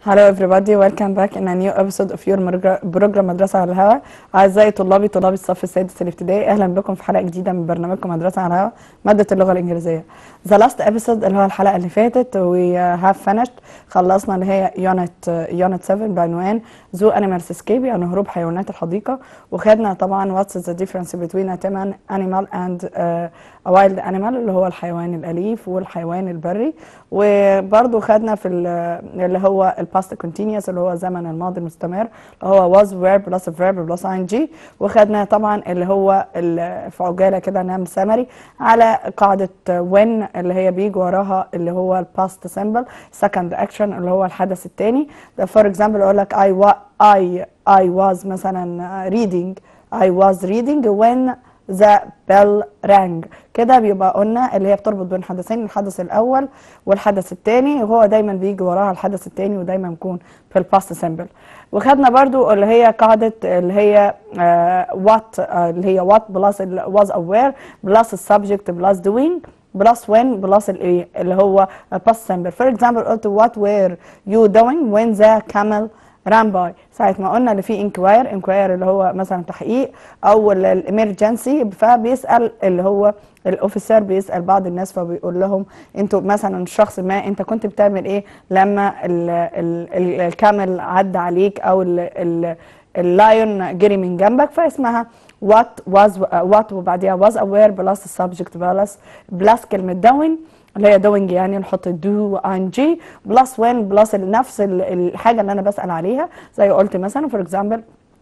Hello everybody, welcome back in a new episode of your مرج- program مدرسة على الهواء. أعزائي طلابي طلاب الصف السادس الابتدائي أهلا بكم في حلقة جديدة من برنامجكم مدرسة على الهواء مادة اللغة الإنجليزية. The last episode اللي هو الحلقة اللي فاتت we have finished خلصنا اللي هي unit unit 7 بعنوان Zoo Animals Escape يعني هروب حيوانات الحديقة وخدنا طبعا what's the difference between a tame animal and uh, a wild animal اللي هو الحيوان الأليف والحيوان البري وبرضه خدنا في ال- اللي هو الباست continuous اللي هو زمن الماضي المستمر اللي هو was verb plus verb plus ing وخدنا طبعا اللي هو ال- في عجاله كده نعمل سمري على قاعده when اللي هي بيجي وراها اللي هو الباست symbol second action اللي هو الحدث الثاني فور اكزامبل اقول لك I wa I I was مثلا reading I was reading when the bell rang كده بيبقى قلنا اللي هي بتربط بين حدثين الحدث الاول والحدث الثاني وهو دايما بيجي وراها الحدث الثاني ودايما بيكون في الباست سيمبل وخدنا برضو اللي هي قاعده اللي هي وات اللي هي وات بلس was aware بلس السبجكت بلس doing بلس when بلس الايه اللي هو past simple for example قلت what were you doing when the camel ran by ساعة ما قلنا اللي فيه انكواير انكواير اللي هو مثلا تحقيق او الامرجنسي فبيسأل اللي هو الاوفيسر بيسأل بعض الناس فبيقول لهم انتوا مثلا شخص ما انت كنت بتعمل ايه لما ال ال ال الكامل عدى عليك او ال ال اللايون جري من جنبك فاسمها what was what وبعديها was aware بلس السبجكت بلس بلس كلمة doing اللي هي doing يعني نحط do and g بلس when بلس نفس ال- الحاجة اللي أنا بسأل عليها زي قلت مثلا for example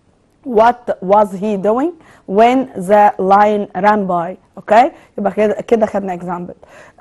what was he doing when the lion ran by اوكي يبقى كده كده خدنا example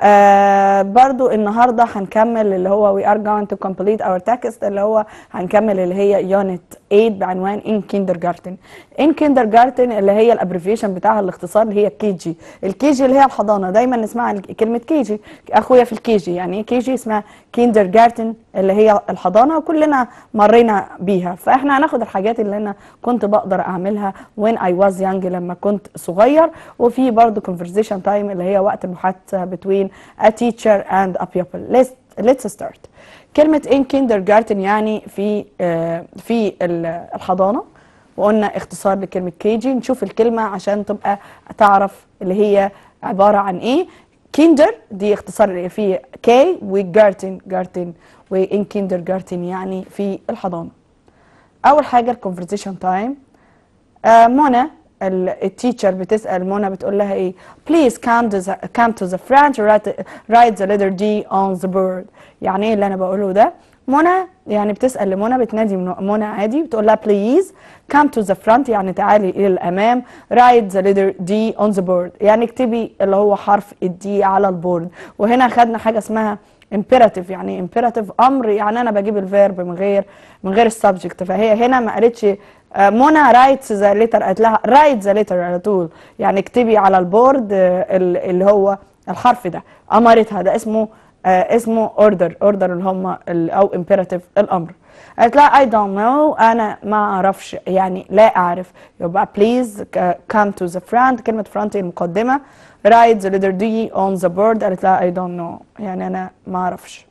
آه برضو النهارده هنكمل اللي هو we are going to complete our text اللي هو هنكمل اللي هي unit 8 بعنوان in kindergarten in kindergarten اللي هي الابريفيشن بتاعها الاختصار اللي هي كي جي الكي جي اللي هي الحضانه دايما نسمع كلمه كي جي اخويا في الكي جي يعني ايه كي جي اسمها kindergarten اللي هي الحضانه وكلنا مرينا بيها فاحنا هناخد الحاجات اللي انا كنت بقدر اعملها when I was young لما كنت صغير وفي برضو conversation time اللي هي وقت المحادثه between a teacher and a pupil let's let's start كلمه in kindergarten يعني في آه في ال- الحضانه وقلنا اختصار لكلمه كي جي نشوف الكلمه عشان تبقى تعرف اللي هي عباره عن ايه كيندر دي اختصار في كي وجارتن جارتن وان كيندر جارتن يعني في الحضانه اول حاجه الكونفرزيشن تايم آه منى ال- التيتشر بتسال منى بتقول لها ايه please come to the come to the front write write the letter D on the board يعني ايه اللي انا بقوله ده منى يعني بتسال لمنى بتنادي من- منى عادي بتقول لها please come to the front يعني تعالي الى الامام write the letter D on the board يعني اكتبي اللي هو حرف الدي على البورد وهنا خدنا حاجه اسمها imperative يعني imperative امر يعني انا بجيب الفيرب من غير من غير السبجكت فهي هنا ما قالتش آه، منى رايتس ذا ليتر قالت لها رايت ذا ليتر على طول يعني اكتبي على البورد آه، ال- اللي هو الحرف ده امرتها ده اسمه آه، اسمه اوردر اوردر اللي هم ال- او imperative الامر قالت لها I don't know أنا ما أعرفش يعني لا أعرف يبقى please ك- come to the front كلمة front المقدمة write the letter D on the board قالت لها I don't know يعني أنا ما أعرفش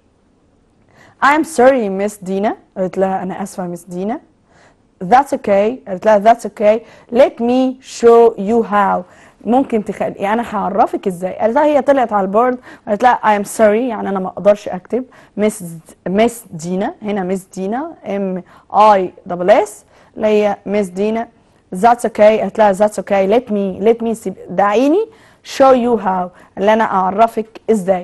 I'm sorry Miss دينا قالت لها أنا آسفة Miss دينا That's okay قالت لها that's okay let me show you how ممكن تخلي يعني انا هعرفك ازاي قالت لها هي طلعت على البورد قالت لها I'm sorry يعني انا ما اقدرش اكتب مس مس دينا هنا مس دينا ام اي دبل اس اللي هي مس دينا that's okay قالت لها that's okay let me let me see دعيني show you how اللي انا اعرفك ازاي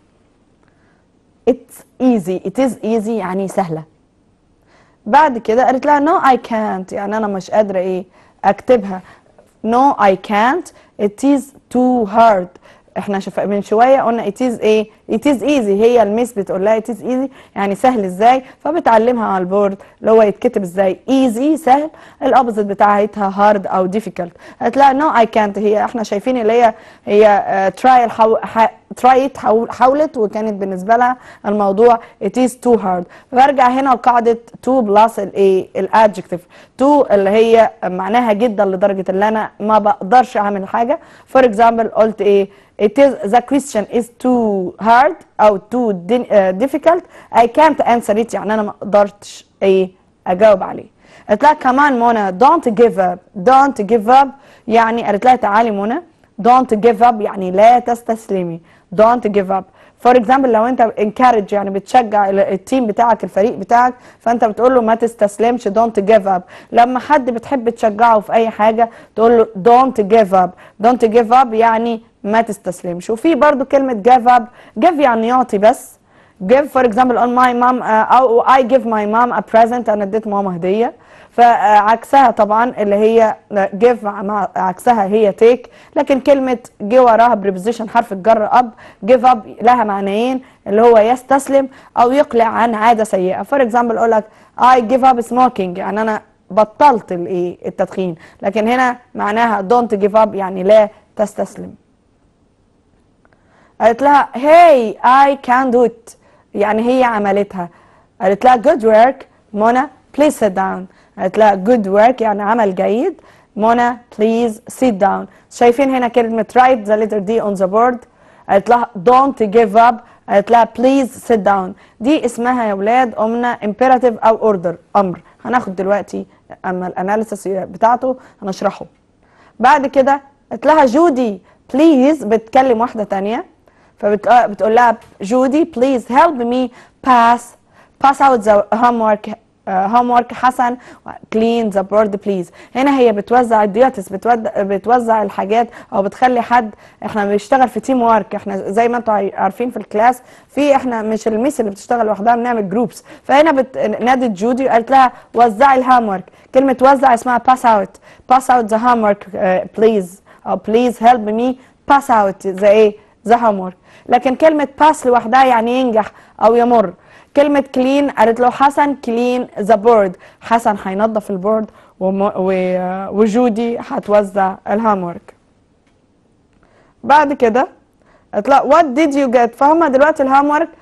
it's easy it is easy يعني سهله بعد كده قالت لها no I can't يعني أنا مش قادرة إيه أكتبها no I can't it is too hard احنا شف... من شوية قلنا it is ايه it is easy هي الميس بتقول لها it is easy يعني سهل ازاي فبتعلمها على البورد اللي هو يتكتب ازاي easy سهل الابوزيت بتاعتها hard او difficult قالت لها no I can't هي احنا شايفين اللي هي هي uh, try الحو... ح... try حاول... حاولت وكانت بالنسبة لها الموضوع it is too hard برجع هنا لقاعدة to بلس الايه الادجكتيف to اللي هي معناها جدا لدرجة اللي انا ما بقدرش اعمل حاجة for example قلت ايه it is the question is too hard او too di- uh, difficult I can't answer it يعني انا ما قدرتش ايه اجاوب عليه قالت لها كمان منى don't give up don't give up يعني قالت لها تعالي منى don't give up يعني لا تستسلمي don't give up فور اكزامبل لو انت encourage يعني بتشجع ال- التيم بتاعك الفريق بتاعك فانت بتقول له ما تستسلمش don't give up لما حد بتحب تشجعه في اي حاجه تقول له don't give up don't give up يعني ما تستسلمش وفي برضو كلمه give up give يعني يعطي بس give for example on my mom uh, او I give my mom a present انا اديت ماما هديه فعكسها طبعا اللي هي give مع عكسها هي take لكن كلمه جه وراها preposition حرف الجر اب give up لها معنيين اللي هو يستسلم او يقلع عن عاده سيئه for example اقول لك I give up smoking يعني انا بطلت الايه التدخين لكن هنا معناها don't give up يعني لا تستسلم قالت لها hey I can do it يعني هي عملتها قالت لها good work منى please sit down قالت لها good work يعني عمل جيد منى please sit down شايفين هنا كلمة write the letter D on the board قالت لها don't give up قالت لها please sit down دي اسمها يا ولاد قمنا imperative او order امر هناخد دلوقتي اما الاناليسيس بتاعته هنشرحه بعد كده قالت لها جودي بليز بتكلم واحده تانية فبتقول لها جودي بليز هيلب مي باس باس اوت ذا homework هوم ورك حسن كلين ذا بورد بليز هنا هي بتوزع الديوتس بتوزع الحاجات او بتخلي حد احنا بنشتغل في تيم ورك احنا زي ما انتم عارفين في الكلاس في احنا مش الميس اللي بتشتغل لوحدها بنعمل جروبس فهنا بت... نادت جودي وقالت لها وزعي الهوم ورك كلمه وزع اسمها باس اوت باس اوت ذا هوم ورك بليز او بليز هيلب مي باس اوت ذا ايه ذا هوم ورك لكن كلمه باس لوحدها يعني ينجح او يمر كلمة كلين قالت له حسن كلين ذا بورد حسن هينظف البورد وم... و... وجودي هتوزع الهوم ورك بعد كده قالت له وات ديد يو جيت فهم دلوقتي الهوم ورك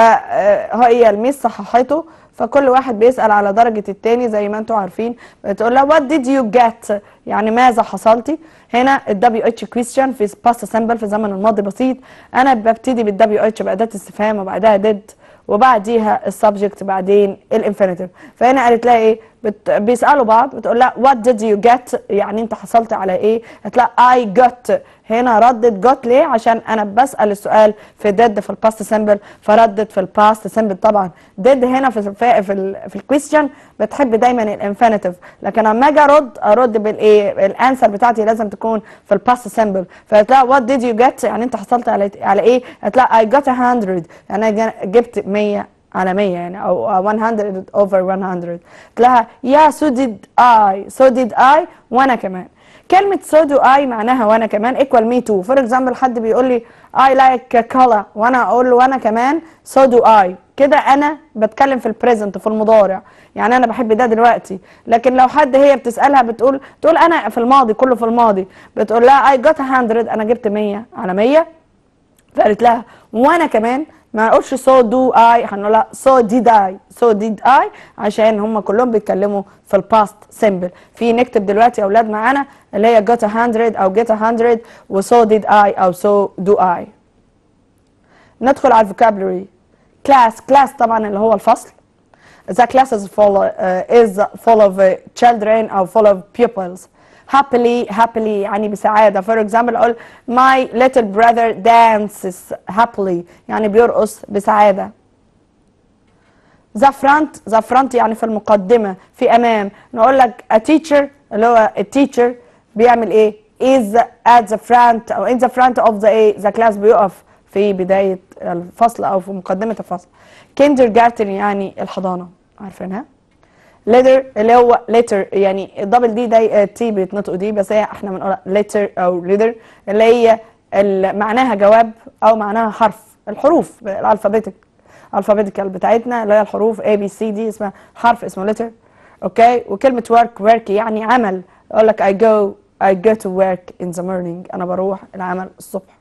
فهي الميس صححته فكل واحد بيسأل على درجة التاني زي ما انتم عارفين بتقول لها وات ديد يو جيت يعني ماذا حصلتي هنا الدبليو اتش كويستشن في باست سمبل في زمن الماضي بسيط انا ببتدي بالدبليو اتش بأداة استفهام وبعدها ديد وبعديها السبجكت بعدين الانفينيتيف فهنا قالت لها ايه بت... بيسالوا بعض بتقول لها وات ديد يو جيت يعني انت حصلت على ايه قالت لها اي جوت هنا ردت جوت ليه عشان انا بسال السؤال في ديد في الباست سمبل فردت في الباست سمبل طبعا ديد هنا في في في, ال... في الكويستشن بتحب دايما الانفينيتيف لكن لما اجي ارد ارد بالايه الانسر بتاعتي لازم تكون في الباست سمبل فقالت لها وات ديد يو جيت يعني انت حصلت على على ايه قالت لها اي جوت 100 يعني انا جبت 100 على 100 يعني او 100 over 100 قلت لها يا سو ديد اي سو ديد اي وانا كمان كلمة so do I معناها وانا كمان equal me too فور example حد بيقول لي I like color وانا اقول له وانا كمان so do I كده انا بتكلم في البريزنت في المضارع يعني انا بحب ده دلوقتي لكن لو حد هي بتسالها بتقول تقول انا في الماضي كله في الماضي بتقول لها I got 100 انا جبت 100 على 100 فقالت لها وانا كمان ما اقولش so do I هنقول لها so did I so did I عشان هم كلهم بيتكلموا في الباست سيمبل في نكتب دلوقتي يا اولاد معانا اللي هي got 100 او get 100 و so did I او so do I ندخل على الفوكابلري كلاس كلاس طبعا اللي هو الفصل the class is full uh, is full of uh, children او full of pupils happily happily يعني بسعادة for example أقول my little brother dances happily يعني بيرقص بسعادة the front the front يعني في المقدمة في أمام نقول لك a teacher اللي هو التيتشر بيعمل إيه is at the front أو in the front of the A the class بيقف في بداية الفصل أو في مقدمة الفصل kindergarten يعني الحضانة عارفينها letter اللي هو letter يعني الدبل دي ده تي بيتنطقوا دي بس هي احنا بنقولها letter او letter اللي هي معناها جواب او معناها حرف الحروف الالفابيتك الفابيتيكال بتاعتنا اللي هي الحروف A B C دي اسمها حرف اسمه letter اوكي وكلمة work work يعني عمل اقول لك I go I go to work in the morning انا بروح العمل الصبح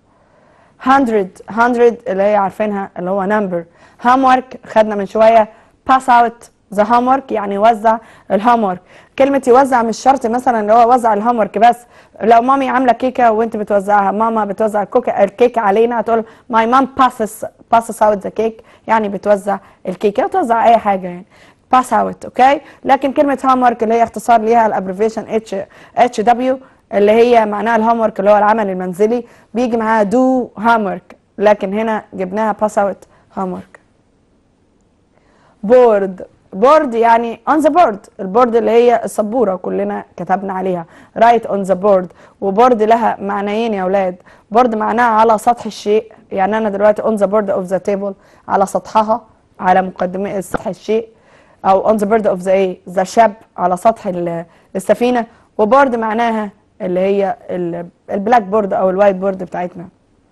100 100 اللي هي عارفينها اللي هو number homework خدنا من شوية pass out ذا homework يعني يوزع الهومورك كلمة يوزع مش شرط مثلا اللي هو وزع الهومورك بس لو مامي عاملة كيكة وانت بتوزعها ماما بتوزع الكوكا الكيكة علينا هتقول my mom passes passes out the cake يعني بتوزع الكيكة بتوزع اي حاجة يعني باس اوت اوكي لكن كلمه هومورك اللي هي اختصار ليها الابريفيشن اتش اتش دبليو اللي هي معناها الهومورك اللي هو العمل المنزلي بيجي معاها دو هومورك لكن هنا جبناها باس اوت هومورك بورد بورد يعني اون ذا بورد البورد اللي هي السبوره كلنا كتبنا عليها رايت اون ذا بورد وبورد لها معنيين يا اولاد بورد معناها على سطح الشيء يعني انا دلوقتي اون ذا بورد اوف ذا تيبل على سطحها على مقدمه سطح الشيء او on the board of the ايه ذا شاب على سطح ال- السفينه وبورد معناها اللي هي ال- البلاك بورد او الوايت بورد بتاعتنا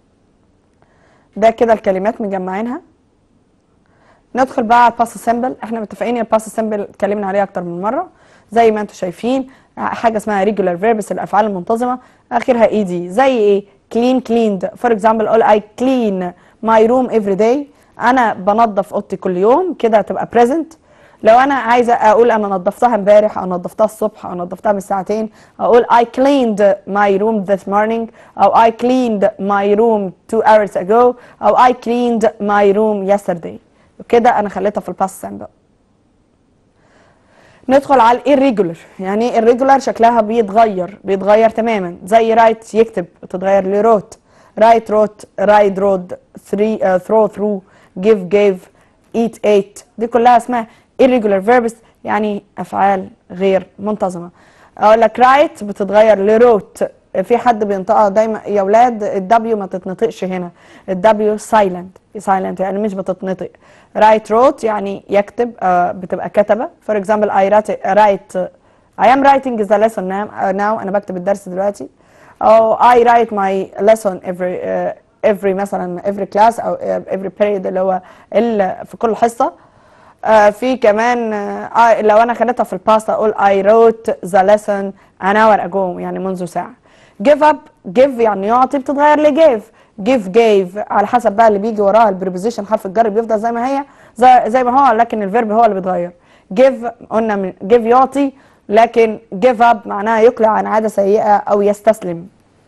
ده كده الكلمات مجمعينها ندخل بقى على الباس سيمبل احنا متفقين ان الباس سيمبل اتكلمنا عليه اكتر من مره زي ما انتم شايفين حاجه اسمها ريجولار فيربس الافعال المنتظمه اخرها اي دي زي ايه كلين كليند فور اكزامبل اقول اي كلين ماي روم افري داي انا بنظف اوضتي كل يوم كده هتبقى بريزنت لو انا عايزه اقول انا نظفتها امبارح او نظفتها الصبح او نظفتها من ساعتين اقول I cleaned my room this morning او I cleaned my room two hours ago او I cleaned my room yesterday كده انا خليتها في الباست سامبل ندخل على الirregular يعني ايه irregular شكلها بيتغير بيتغير تماما زي رايت يكتب تتغير لروت رايت روت رايد رود ثرو ثرو give gave eat ate دي كلها اسمها irregular verbs يعني افعال غير منتظمه اقول لك رايت بتتغير لروت في حد بينطقها دايما يا اولاد الدبليو ما تتنطقش هنا الدبليو سايلنت سايلنت يعني مش بتتنطق رايت روت يعني يكتب آه بتبقى كتبه فور اكزامبل اي رايت I am writing the lesson now, uh, now انا بكتب الدرس دلوقتي او I write my lesson every uh, every مثلا every class او uh, every period اللي هو ال- في كل حصه آه في كمان آه لو انا خليتها في الباست اقول I wrote the lesson an hour ago يعني منذ ساعه give up give يعني يعطي بتتغير ل give give gave على حسب بقى اللي بيجي وراها البريبوزيشن حرف الجر بيفضل زي ما هي زي, زي ما هو لكن الفيرب هو اللي بيتغير give قلنا من give يعطي لكن give up معناها يقلع عن عاده سيئه او يستسلم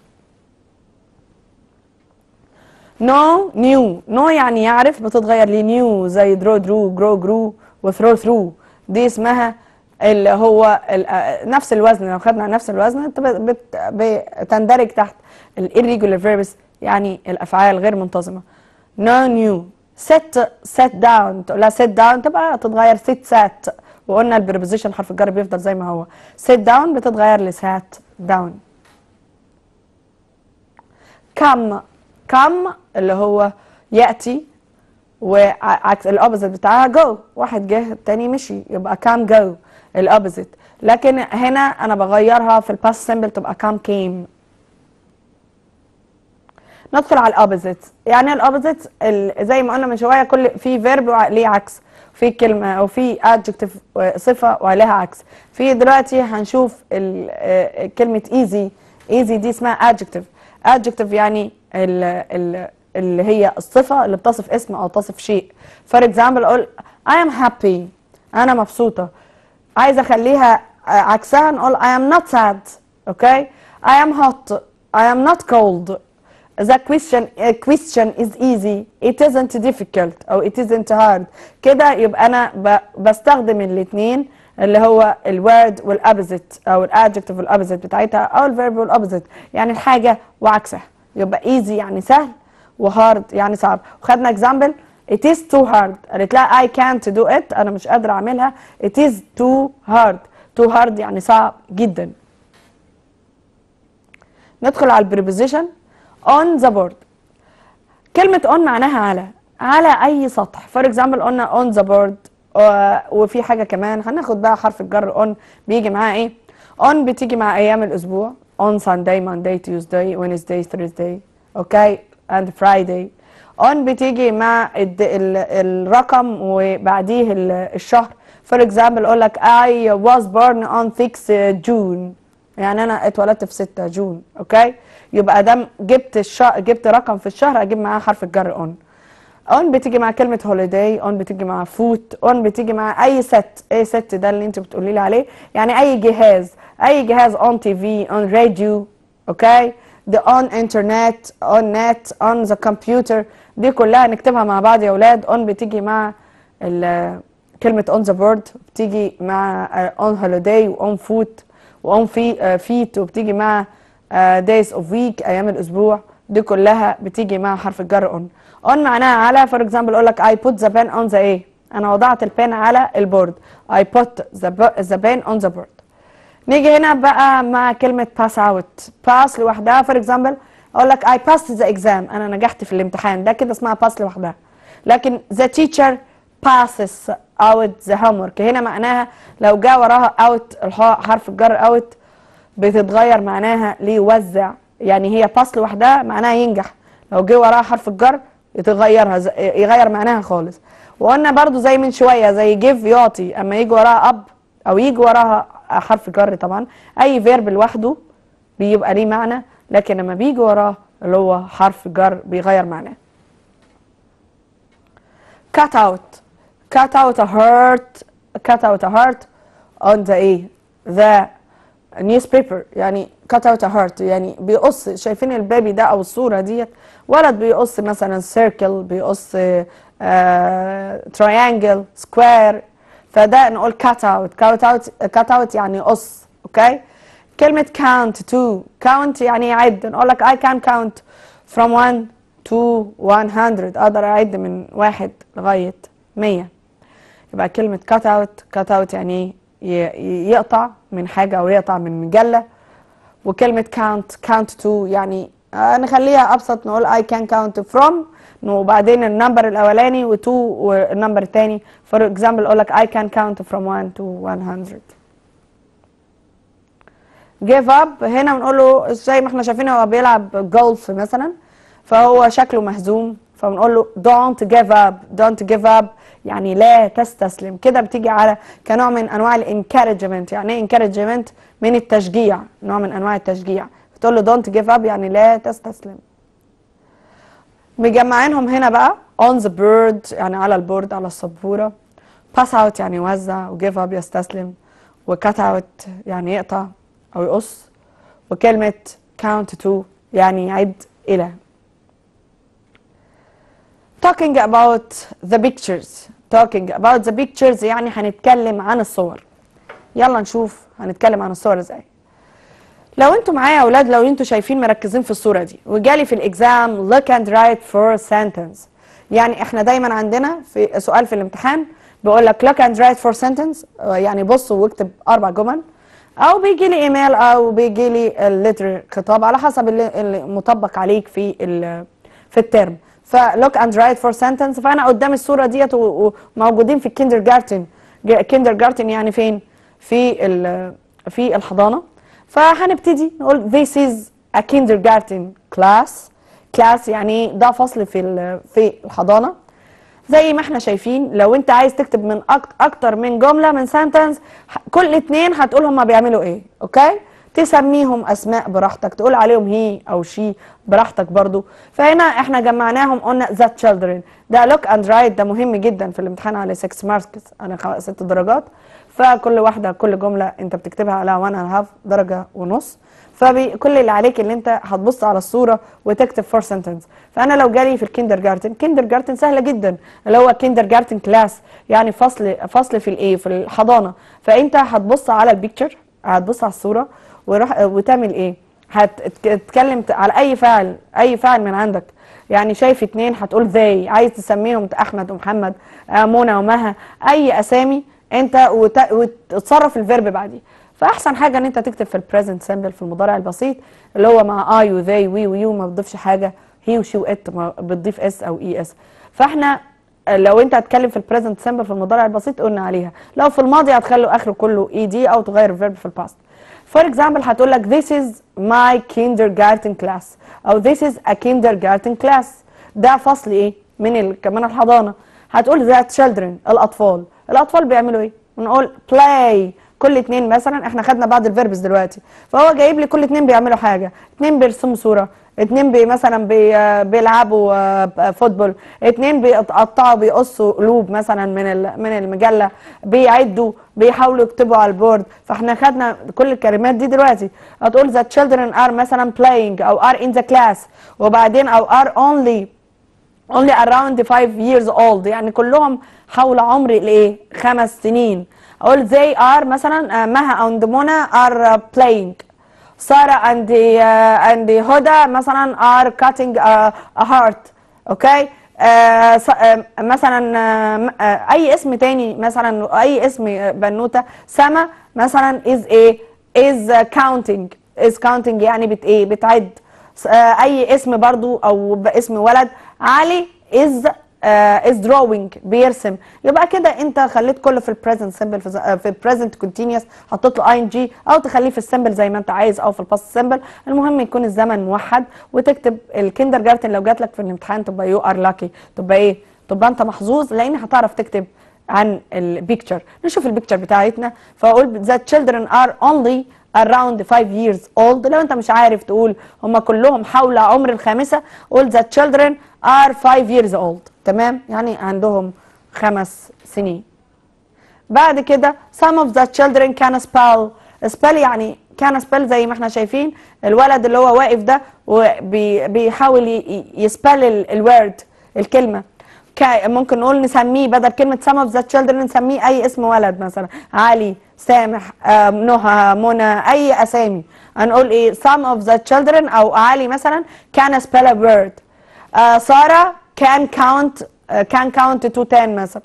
نو نيو نو يعني يعرف بتتغير لنيو زي درو درو جرو جرو وثرو ثرو دي اسمها اللي هو ال- آه، نفس الوزن لو خدنا نفس الوزن انت بت- بت- بتندرج تحت الirregular verbs يعني الافعال غير منتظمه no new sit sit down تقول لها sit down تبقى تتغير sit sat وقلنا البريبوزيشن حرف الجر بيفضل زي ما هو sit down بتتغير لسات down come come اللي هو ياتي وعكس الاوبوزيت بتاعها جو واحد جه التاني مشي يبقى كام جو الاوبوزيت لكن هنا انا بغيرها في الباست سيمبل تبقى كام كيم ندخل على الاوبوزيت يعني الاوبوزيت زي ما قلنا من شويه كل في فيرب ليه عكس في كلمه او في ادجكتيف صفه وعليها عكس في دلوقتي هنشوف ال- آه، كلمه ايزي ايزي دي اسمها ادجكتيف ادجكتيف يعني ال ال اللي هي الصفه اللي بتصف اسم او تصف شيء فور اكزامبل اقول I am happy انا مبسوطه عايزه اخليها آه، عكسها نقول I am not sad اوكي I am hot I am not cold The question uh, question is easy it isn't difficult أو it isn't hard كده يبقى أنا ب, بستخدم الاتنين اللي هو الورد والابوزيت أو الادجكتيف والابوزيت بتاعتها أو الفيرب والابوزيت يعني الحاجة وعكسها يبقى easy يعني سهل وهارد يعني صعب وخدنا example it is too hard قالت لها I can't do it أنا مش قادرة أعملها it is too hard too hard يعني صعب جدا ندخل على البريبوزيشن on the board كلمة on معناها على على أي سطح فور اكزامبل قلنا on the board آه، وفي حاجة كمان هناخد بقى حرف الجر on بيجي معاه ايه on بتيجي مع أيام الأسبوع on Sunday Monday Tuesday Wednesday Thursday اوكي and Friday on بتيجي مع الد- ال- الرقم وبعديه ال- الشهر فور اكزامبل اقول لك I was born on 6 June يعني انا اتولدت في 6 جون اوكي يبقى دام جبت الش... جبت رقم في الشهر اجيب معاه حرف الجر اون on بتيجي مع كلمة holiday on بتيجي مع food on بتيجي مع أي ست أي ست ده اللي أنت بتقولي لي عليه يعني أي جهاز أي جهاز on TV on radio أوكي the on internet on net on the computer دي كلها نكتبها مع بعض يا أولاد on بتيجي مع ال- كلمة on the board بتيجي مع آه، on holiday و on food و on في آه، feet وبتيجي مع آه، days of week أيام الأسبوع دي كلها بتيجي مع حرف الجر on on معناها على for example أقول لك I put the pen on the إيه أنا وضعت البين على البورد I put the, bu- the pen on the board نيجي هنا بقى مع كلمة pass out pass لوحدها for example أقول لك I passed the exam أنا نجحت في الامتحان ده كده اسمها pass لوحدها لكن the teacher passes out the homework هنا معناها لو جاء وراها out الح- حرف الجر out بتتغير معناها ليوزع يعني هي باس لوحدها معناها ينجح لو جه وراها حرف الجر يتغيرها ز- يغير معناها خالص وقلنا برضو زي من شويه زي جيف يعطي اما يجي وراها اب او يجي وراها حرف جر طبعا اي فيرب لوحده بيبقى ليه معنى لكن لما بيجي وراه اللي هو حرف جر بيغير معناه cut out cut out a heart cut out a heart on the ايه the newspaper يعني cut out a heart يعني بيقص شايفين البيبي ده او الصوره ديت ولد بيقص مثلا circle بيقص آه triangle square فده نقول cut out cut out cut out يعني قص اوكي كلمة count to count يعني يعد نقول لك I can count from 1 to 100 اقدر اعد من واحد لغاية 100 يبقى كلمة cut out cut out يعني ي- ي- يقطع من حاجة أو يقطع من مجلة وكلمة count count to يعني آه نخليها أبسط نقول I can count from وبعدين النمبر الأولاني و to والنمبر التاني for example أقول لك I can count from 1 to 100 give up هنا بنقول له زي ما احنا شايفين هو بيلعب جولف مثلا فهو شكله مهزوم فبنقول له don't give up don't give up يعني لا تستسلم كده بتيجي على كنوع من انواع الانكارجمنت يعني ايه encouragement من التشجيع نوع من انواع التشجيع بتقول له don't give up يعني لا تستسلم مجمعينهم هنا بقى on the board يعني على البورد على السبورة pass out يعني يوزع و give up يستسلم و cut out يعني يقطع أو يقص وكلمة count to يعني يعد إلى talking about the pictures talking about the pictures يعني هنتكلم عن الصور يلا نشوف هنتكلم عن الصور ازاي لو انتوا معايا يا اولاد لو انتوا شايفين مركزين في الصوره دي وجالي في الاكزام look and write for sentence يعني احنا دايما عندنا في سؤال في الامتحان بيقول لك look and write for sentence آه، يعني بص واكتب اربع جمل او بيجي لي ايميل او بيجي لي الليتر خطاب على حسب اللي, اللي مطبق عليك في ال- في الترم فلوك اند رايت فور سنتنس فانا قدام الصوره ديت و- وموجودين في الكيندر جارتن كيندر جارتن يعني فين في ال- في الحضانه فهنبتدي نقول this is a kindergarten class class يعني ده فصل في ال- في الحضانه زي ما احنا شايفين لو انت عايز تكتب من أك- اكتر من جمله من سنتنس كل اتنين هتقول هما بيعملوا ايه اوكي تسميهم اسماء براحتك تقول عليهم هي او شي براحتك برضو فهنا احنا جمعناهم قلنا ذا children ده لوك اند رايت ده مهم جدا في الامتحان على 6 ماركس انا خ- ست درجات فكل واحده كل جمله انت بتكتبها على 1 and half درجه ونص فكل اللي عليك اللي انت هتبص على الصوره وتكتب فور سنتنس فانا لو جالي في الكيندر جارتن كيندر جارتن سهله جدا اللي هو كيندر جارتن كلاس يعني فصل فصل في الايه في الحضانه فانت هتبص على البيكتشر هتبص على الصوره وراح وتعمل ايه هتتكلم على اي فعل اي فعل من عندك يعني شايف اتنين هتقول ذي عايز تسميهم احمد ومحمد آه، منى ومها اي اسامي انت وت- وتصرف الفيرب بعديه فاحسن حاجه ان انت تكتب في البريزنت سيمبل في المضارع البسيط اللي هو مع اي وذي وي ويو ما بتضيفش حاجه هي وشي وات ما بتضيف اس او اي اس فاحنا لو انت هتتكلم في البريزنت سيمبل في المضارع البسيط قلنا عليها لو في الماضي هتخلوا اخره كله اي دي او تغير الفيرب في الباست فور اكزامبل هتقول لك this is my kindergarten class او this is a kindergarten class ده فصل ايه من ال... كمان الحضانه هتقول that children الاطفال الاطفال بيعملوا ايه بنقول play كل اتنين مثلا احنا خدنا بعض الفيربس دلوقتي فهو جايب لي كل اتنين بيعملوا حاجه اتنين بيرسموا صوره اتنين بي مثلا بي بيلعبوا آه، فوتبول اتنين بيقطعوا بيقصوا قلوب مثلا من ال- من المجله بيعدوا بيحاولوا يكتبوا على البورد فاحنا خدنا كل الكلمات دي دلوقتي هتقول the children are مثلا playing او are in the class وبعدين او are only only around 5 years old يعني كلهم حول عمر الايه خمس سنين اقول they are مثلا آه، مها and منى are uh, playing سارة and uh, and هدى مثلا are cutting uh, a heart اوكي آه س- آه، مثلا آه، م- آه، اي اسم تاني مثلا اي اسم بنوته سما مثلا is a is counting is counting يعني بت ايه بتعد س- آه، اي اسم برضو او ب- اسم ولد علي is uh, is drawing بيرسم يبقى كده انت خليت كله في البريزنت سيمبل في, ز- آه، في البريزنت كونتينيوس حطيت له اي ان جي او تخليه في السيمبل زي ما انت عايز او في الباست سيمبل المهم يكون الزمن موحد وتكتب الكندر جارتن لو جات لك في الامتحان تبقى يو ار لاكي تبقى ايه تبقى انت محظوظ لان هتعرف تكتب عن البيكتشر نشوف البيكتشر بتاعتنا فاقول the children are only around 5 years old لو انت مش عارف تقول هم كلهم حول عمر الخامسة قول the children are 5 years old تمام يعني عندهم خمس سنين بعد كده some of the children can spell spell يعني كان spell زي ما احنا شايفين الولد اللي هو واقف ده وبيحاول يسبل الورد الكلمة كا- ممكن نقول نسميه بدل كلمة some of the children نسميه أي اسم ولد مثلا علي سامح آه، نهى منى أي أسامي هنقول إيه some of the children أو علي مثلا can spell a word آه، سارة can count آه، can count to 10 مثلا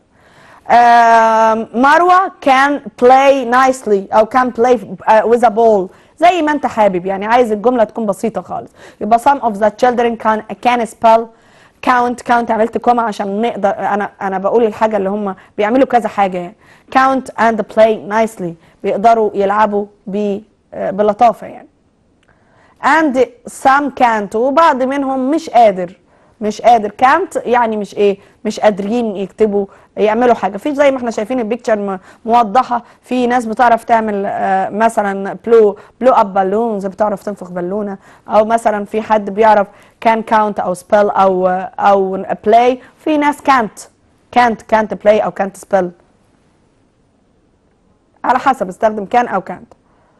آم، مروه can play nicely او can play uh, with a ball زي ما انت حابب يعني عايز الجمله تكون بسيطه خالص يبقى some of the children can can spell count count عملت كوما عشان نقدر انا انا بقول الحاجه اللي هم بيعملوا كذا حاجه يعني count and play nicely بيقدروا يلعبوا ب آه، بلطافه يعني and some can't وبعض منهم مش قادر مش قادر can't يعني مش ايه مش قادرين يكتبوا يعملوا حاجه في زي ما احنا شايفين البيكتشر م- موضحه في ناس بتعرف تعمل آه، مثلا بلو بلو اب بالونز بتعرف تنفخ بالونه او مثلا في حد بيعرف كان كاونت او سبيل او او بلاي في ناس كانت كانت كانت بلاي او كانت سبيل على حسب استخدم كان او كانت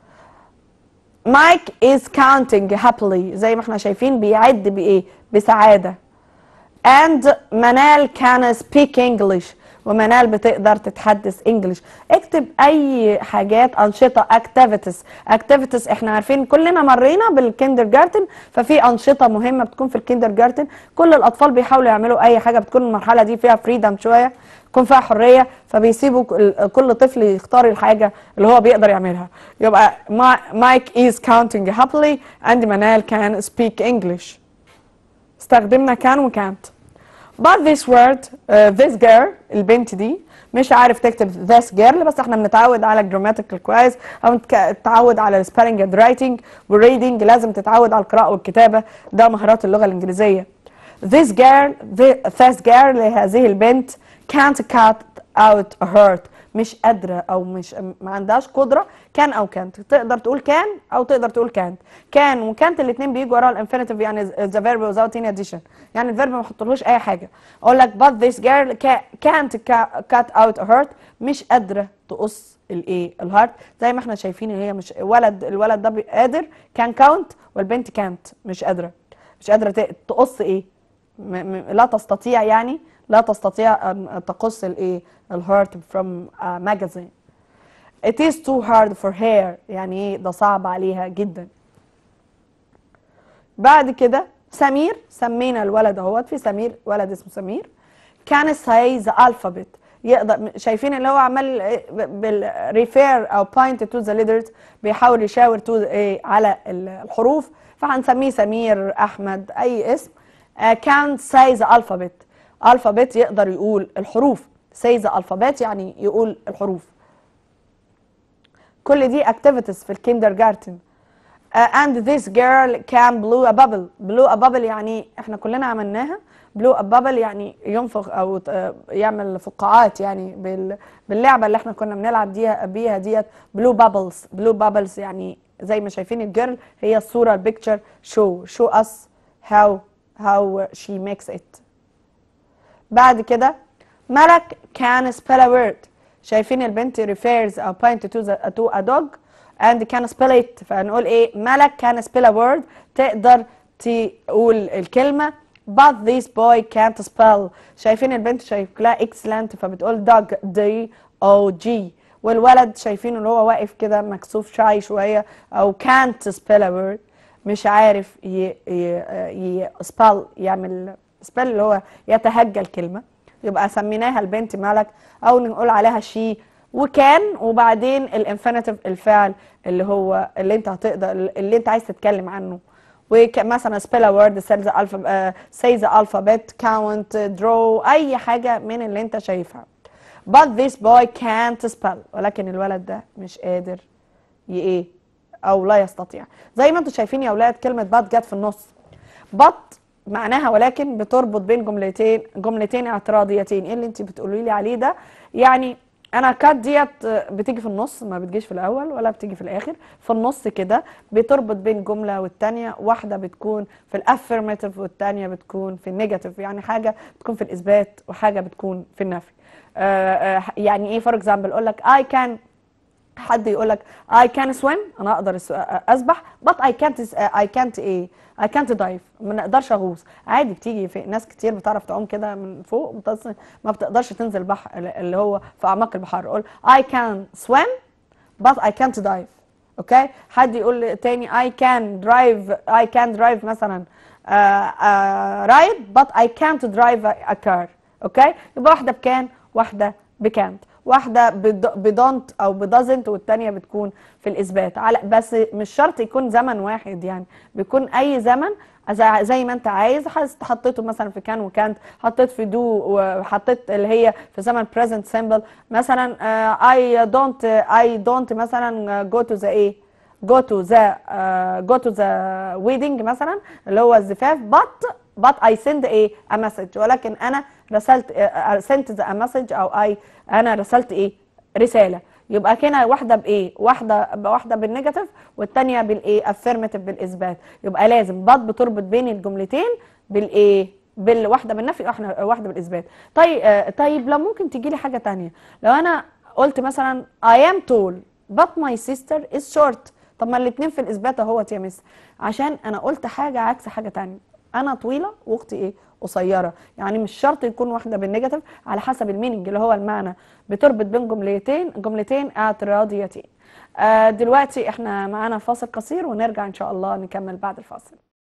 مايك is counting happily زي ما احنا شايفين بيعد بايه بسعاده and منال can speak English ومنال بتقدر تتحدث انجلش اكتب اي حاجات انشطه activities activities احنا عارفين كلنا مرينا بالكندر جارتن ففي انشطه مهمه بتكون في الكندر جارتن كل الاطفال بيحاولوا يعملوا اي حاجه بتكون المرحله دي فيها فريدم شويه يكون فيها حريه فبيسيبوا كل- كل طفل يختار الحاجه اللي هو بيقدر يعملها يبقى مايك is counting happily and منال can speak English استخدمنا كان وكانت but this word uh, this girl البنت دي مش عارف تكتب this girl بس احنا بنتعود على الجراماتيكال كويس او نتك- نتعود على السبيلنج اند رايتنج والريدنج لازم تتعود على القراءه والكتابه ده مهارات اللغه الانجليزيه this girl thi- this girl هذه البنت can't cut out a hurt مش قادره او مش ما عندهاش قدره كان او كانت تقدر تقول كان او تقدر تقول كانت كان وكانت الاثنين بيجوا ورا الانفينيتيف يعني ذا فيرب without any addition يعني الفيرب ما حطلوش اي حاجه اقول لك but this girl ca- can't ca- cut out a hurt مش قادره تقص الايه الهارت زي ما احنا شايفين ان هي مش ولد الولد ده بي- قادر كان كاونت والبنت كانت مش قادره مش قادره ت- تقص ايه م م لا تستطيع يعني لا تستطيع ان تقص الايه الهارت from a magazine it is too hard for her يعني ايه ده صعب عليها جدا بعد كده سمير سمينا الولد اهوت في سمير ولد اسمه سمير كان say the alphabet يقدر شايفين اللي هو عمال بالريفير او point to the letters بيحاول يشاور to ايه على الحروف فهنسميه سمير احمد اي اسم كان say the alphabet alphabet يقدر يقول الحروف say the alphabet يعني يقول الحروف كل دي activities في الكيندر جارتن uh, and this girl can blow a bubble blow a bubble يعني احنا كلنا عملناها blow a bubble يعني ينفخ او ت- يعمل فقاعات يعني بال باللعبه اللي احنا كنا بنلعب ديها بيها ديت blue bubbles blue bubbles يعني زي ما شايفين الجيرل هي الصوره البيكتشر show show us how how she makes it بعد كده ملك can spell a word شايفين البنت refers أو point to, the, to a dog and can spell it فنقول ايه ملك can spell a word تقدر تقول الكلمة but this boy can't spell شايفين البنت شكلها excellent فبتقول dog D O G والولد شايفينه اللي هو واقف كده مكسوف شاي شوية أو can't spell a word مش عارف ي... ي... ي... spell يعمل spell اللي هو يتهجى الكلمة يبقى سميناها البنت ملك او نقول عليها شي وكان وبعدين الانفينيتيف الفعل اللي هو اللي انت هتقدر اللي انت عايز تتكلم عنه ومثلا spell a word say the alphabet say the alphabet count draw اي حاجه من اللي انت شايفها but this boy can't spell ولكن الولد ده مش قادر ي ايه او لا يستطيع زي ما انتم شايفين يا اولاد كلمه بات جت في النص بط معناها ولكن بتربط بين جملتين جملتين اعتراضيتين ايه اللي انت بتقولي لي عليه ده يعني انا كات ديت بتيجي في النص ما بتجيش في الاول ولا بتيجي في الاخر في النص كده بتربط بين جمله والتانيه واحده بتكون في الافirmative والتانيه بتكون في النيجاتيف يعني حاجه بتكون في الاثبات وحاجه بتكون في النفي آه آه يعني ايه فور اكزامبل اقول لك I can حد يقول لك I can swim انا اقدر أس- اسبح but I can't I can't ايه I can't dive ما نقدرش اغوص عادي بتيجي في ناس كتير بتعرف تعوم كده من فوق بتص- ما بتقدرش تنزل بحر اللي هو في اعماق البحر اقول I can swim but I can't dive اوكي حد يقول لي تاني I can drive I can drive مثلا uh, uh, ride but I can't drive a, a car اوكي يبقى واحده بكان واحده بكانت واحده بدونت او بدازنت والتانيه بتكون في الاثبات على بس مش شرط يكون زمن واحد يعني بيكون اي زمن زي زي ما انت عايز حس- حطيته مثلا في كان وكانت حطيت في دو وحطيت اللي هي في زمن present simple مثلا آه، I don't I don't مثلا go to the ايه go to the uh, go to the wedding مثلا اللي هو الزفاف but but I send a, a message ولكن انا رسلت uh, sent the a message او I انا رسلت ايه رساله يبقى كده واحده بايه واحده واحده بالنيجاتيف والثانيه بالايه affirmative بالاثبات يبقى لازم but بتربط بين الجملتين بالايه بالواحده بالنفي واحده واحده بالاثبات طيب آه، طيب لو ممكن تيجي لي حاجه تانية لو انا قلت مثلا I am tall but my sister is short طب ما الاثنين في الاثبات اهوت يا مس عشان انا قلت حاجه عكس حاجه تانية انا طويله واختي ايه قصيره يعني مش شرط يكون واحده بالنيجاتيف على حسب الميننج اللي هو المعنى بتربط بين جملتين جملتين اعتراضيتين آه دلوقتي احنا معانا فاصل قصير ونرجع ان شاء الله نكمل بعد الفاصل